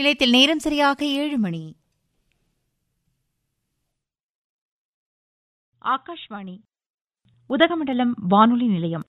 நிலையத்தில் நேரம் சரியாக ஏழு மணி ஆகாஷ்வாணி உதகமண்டலம் வானொலி நிலையம்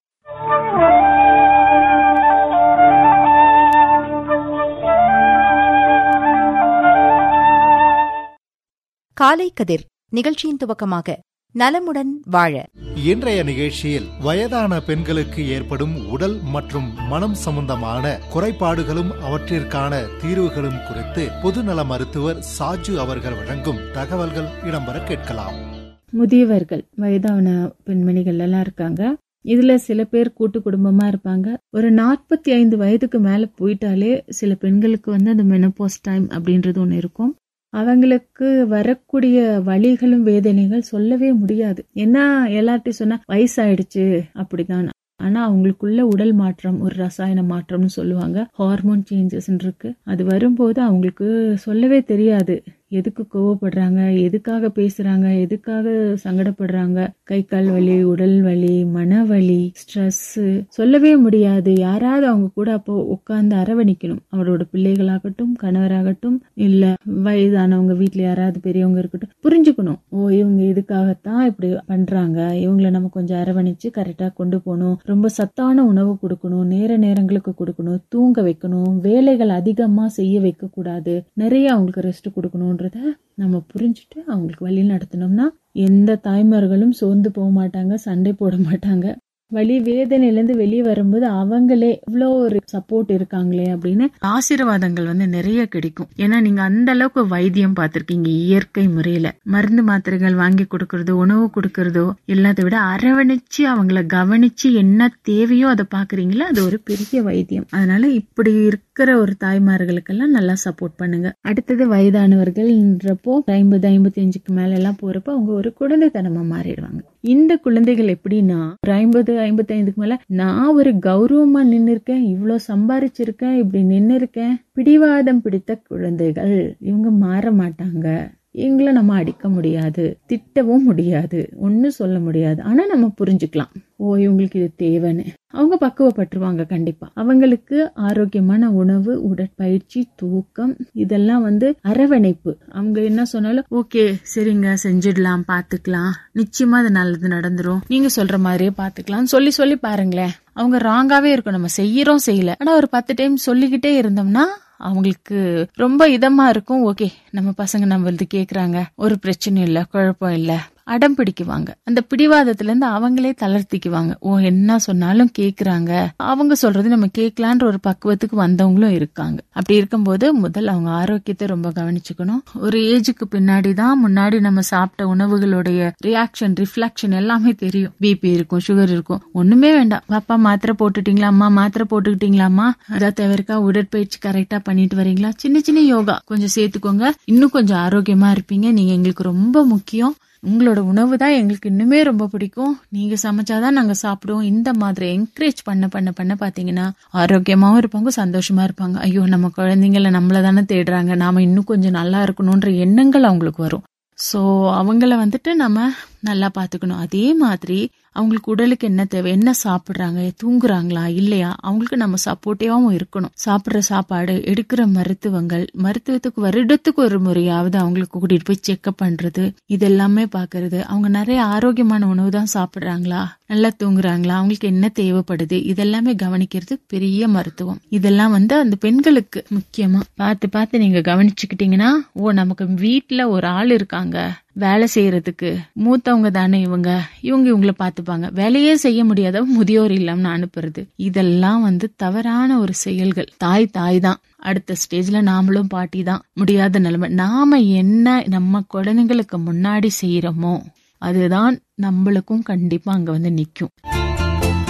காலை கதிர் நிகழ்ச்சியின் துவக்கமாக நலமுடன் வாழ இன்றைய நிகழ்ச்சியில் வயதான பெண்களுக்கு ஏற்படும் உடல் மற்றும் மனம் சம்பந்தமான குறைபாடுகளும் அவற்றிற்கான தீர்வுகளும் குறித்து பொதுநல மருத்துவர் சாஜு அவர்கள் வழங்கும் தகவல்கள் இடம்பெற கேட்கலாம் முதியவர்கள் வயதான பெண்மணிகள் எல்லாம் இருக்காங்க இதுல சில பேர் கூட்டு குடும்பமா இருப்பாங்க ஒரு நாற்பத்தி ஐந்து வயதுக்கு மேல போயிட்டாலே சில பெண்களுக்கு வந்து அந்த மெனோபாஸ் டைம் அப்படின்றது ஒன்று இருக்கும் அவங்களுக்கு வரக்கூடிய வலிகளும் வேதனைகள் சொல்லவே முடியாது ஏன்னா எல்லார்ட்டையும் சொன்னா வயசாயிடுச்சு அப்படிதான் ஆனா அவங்களுக்குள்ள உடல் மாற்றம் ஒரு ரசாயன மாற்றம்னு சொல்லுவாங்க ஹார்மோன் சேஞ்சஸ் இருக்கு அது வரும்போது அவங்களுக்கு சொல்லவே தெரியாது எதுக்கு கோவப்படுறாங்க எதுக்காக பேசுறாங்க எதுக்காக சங்கடப்படுறாங்க கை கால் வலி உடல் வலி மனவலி ஸ்ட்ரெஸ் சொல்லவே முடியாது யாராவது அவங்க கூட அப்போ உட்கார்ந்து அரவணைக்கணும் அவரோட பிள்ளைகளாகட்டும் கணவராகட்டும் இல்ல வயதானவங்க வீட்டுல யாராவது பெரியவங்க இருக்கட்டும் புரிஞ்சுக்கணும் ஓ இவங்க இதுக்காகத்தான் இப்படி பண்றாங்க இவங்களை நம்ம கொஞ்சம் அரவணைச்சு கரெக்டா கொண்டு போகணும் ரொம்ப சத்தான உணவு கொடுக்கணும் நேர நேரங்களுக்கு கொடுக்கணும் தூங்க வைக்கணும் வேலைகள் அதிகமா செய்ய வைக்க கூடாது நிறைய அவங்களுக்கு ரெஸ்ட் கொடுக்கணும்ன்றத நம்ம புரிஞ்சுட்டு அவங்களுக்கு வழி நடத்தினோம்னா எந்த தாய்மார்களும் சோர்ந்து போக மாட்டாங்க சண்டை போட மாட்டாங்க வலி வேதனையிலேருந்து வெளியே வரும்போது அவங்களே இவ்வளோ ஒரு சப்போர்ட் இருக்காங்களே அப்படின்னு ஆசீர்வாதங்கள் வந்து நிறைய கிடைக்கும் ஏன்னா நீங்க அந்த அளவுக்கு வைத்தியம் பார்த்திருக்கீங்க இயற்கை முறையில மருந்து மாத்திரைகள் வாங்கி கொடுக்கறதோ உணவு கொடுக்கறதோ எல்லாத்தை விட அரவணைச்சு அவங்கள கவனிச்சு என்ன தேவையோ அதை பாக்குறீங்களா அது ஒரு பெரிய வைத்தியம் அதனால இப்படி இருக்கிற ஒரு தாய்மார்களுக்கெல்லாம் நல்லா சப்போர்ட் பண்ணுங்க அடுத்தது வயதானவர்கள்ன்றப்போ ஐம்பது ஐம்பத்தி அஞ்சுக்கு மேல எல்லாம் போறப்போ அவங்க ஒரு குழந்தைத்தனமா மாறிடுவாங்க இந்த குழந்தைகள் எப்படின்னா ஒரு ஐம்பது ஐம்பத்தி ஐந்துக்கு மேல நான் ஒரு கௌரவமா நின்னு இருக்கேன் இவ்வளவு சம்பாரிச்சிருக்கேன் இப்படி நின்னு இருக்கேன் பிடிவாதம் பிடித்த குழந்தைகள் இவங்க மாற மாட்டாங்க இவங்கள நம்ம அடிக்க முடியாது திட்டவும் முடியாது ஒன்னும் சொல்ல முடியாது ஆனா நம்ம புரிஞ்சுக்கலாம் ஓ இவங்களுக்கு இது தேவைன்னு அவங்க பக்குவப்பட்டுருவாங்க கண்டிப்பா அவங்களுக்கு ஆரோக்கியமான உணவு உடற்பயிற்சி தூக்கம் இதெல்லாம் வந்து அரவணைப்பு அவங்க என்ன சொன்னாலும் ஓகே சரிங்க செஞ்சிடலாம் பாத்துக்கலாம் நிச்சயமா அது நல்லது நடந்துரும் நீங்க சொல்ற மாதிரியே பாத்துக்கலாம் சொல்லி சொல்லி பாருங்களேன் அவங்க ராங்காவே இருக்கும் நம்ம செய்யறோம் செய்யல ஆனா ஒரு பத்து டைம் சொல்லிக்கிட்டே இருந்தோம்னா அவங்களுக்கு ரொம்ப இதமா இருக்கும் ஓகே நம்ம பசங்க நம்மளது கேக்குறாங்க ஒரு பிரச்சனையும் இல்ல குழப்பம் இல்ல அடம் பிடிக்குவாங்க அந்த பிடிவாதத்துல இருந்து அவங்களே தளர்த்திக்குவாங்க ஓ என்ன சொன்னாலும் கேக்குறாங்க அவங்க சொல்றது நம்ம கேட்கலான்ற ஒரு பக்குவத்துக்கு வந்தவங்களும் இருக்காங்க அப்படி இருக்கும்போது முதல் அவங்க ஆரோக்கியத்தை ரொம்ப கவனிச்சுக்கணும் ஒரு ஏஜுக்கு பின்னாடி தான் முன்னாடி நம்ம சாப்பிட்ட உணவுகளுடைய ரியாக்ஷன் ரிஃப்ளெக்ஷன் எல்லாமே தெரியும் பிபி இருக்கும் சுகர் இருக்கும் ஒண்ணுமே வேண்டாம் பாப்பா மாத்திரை போட்டுட்டீங்களா அம்மா மாத்திரை போட்டுக்கிட்டீங்களாம்மா அதாவது தவிர்க்கா உடற்பயிற்சி கரெக்டா பண்ணிட்டு வரீங்களா சின்ன சின்ன யோகா கொஞ்சம் சேர்த்துக்கோங்க இன்னும் கொஞ்சம் ஆரோக்கியமா இருப்பீங்க நீங்க எங்களுக்கு ரொம்ப முக்கியம் உங்களோட உணவு தான் எங்களுக்கு இன்னுமே ரொம்ப பிடிக்கும் நீங்க சமைச்சாதான் நாங்க சாப்பிடுவோம் இந்த மாதிரி என்கரேஜ் பண்ண பண்ண பண்ண பாத்தீங்கன்னா ஆரோக்கியமாவும் இருப்பாங்க சந்தோஷமா இருப்பாங்க ஐயோ நம்ம குழந்தைங்கள நம்மள தானே தேடுறாங்க நாம இன்னும் கொஞ்சம் நல்லா இருக்கணும்ன்ற எண்ணங்கள் அவங்களுக்கு வரும் சோ அவங்கள வந்துட்டு நம்ம நல்லா பாத்துக்கணும் அதே மாதிரி அவங்களுக்கு உடலுக்கு என்ன தேவை என்ன சாப்பிடுறாங்க தூங்குறாங்களா இல்லையா அவங்களுக்கு நம்ம சப்போர்ட்டிவாவும் இருக்கணும் சாப்பிடுற சாப்பாடு எடுக்கிற மருத்துவங்கள் மருத்துவத்துக்கு வருடத்துக்கு ஒரு முறையாவது அவங்களுக்கு கூட்டிட்டு போய் செக்அப் பண்றது இதெல்லாமே பாக்குறது அவங்க நிறைய ஆரோக்கியமான உணவு தான் சாப்பிடுறாங்களா நல்லா தூங்குறாங்களா அவங்களுக்கு என்ன தேவைப்படுது இதெல்லாமே கவனிக்கிறது பெரிய மருத்துவம் இதெல்லாம் வந்து அந்த பெண்களுக்கு முக்கியமா பார்த்து பார்த்து நீங்க கவனிச்சுக்கிட்டீங்கன்னா ஓ நமக்கு வீட்டுல ஒரு ஆள் இருக்காங்க வேலை செய்யறதுக்கு மூத்தவங்க தானே இவங்க இவங்க இவங்கள பாத்துப்பாங்க வேலையே செய்ய முடியாத முதியோர் இல்லம்னு அனுப்புறது இதெல்லாம் வந்து தவறான ஒரு செயல்கள் தாய் தாய் தான் அடுத்த ஸ்டேஜ்ல நாமளும் பாட்டி தான் முடியாத நிலைமை நாம என்ன நம்ம குழந்தைங்களுக்கு முன்னாடி செய்யறோமோ அதுதான் நம்மளுக்கும் கண்டிப்பா அங்க வந்து நிக்கும்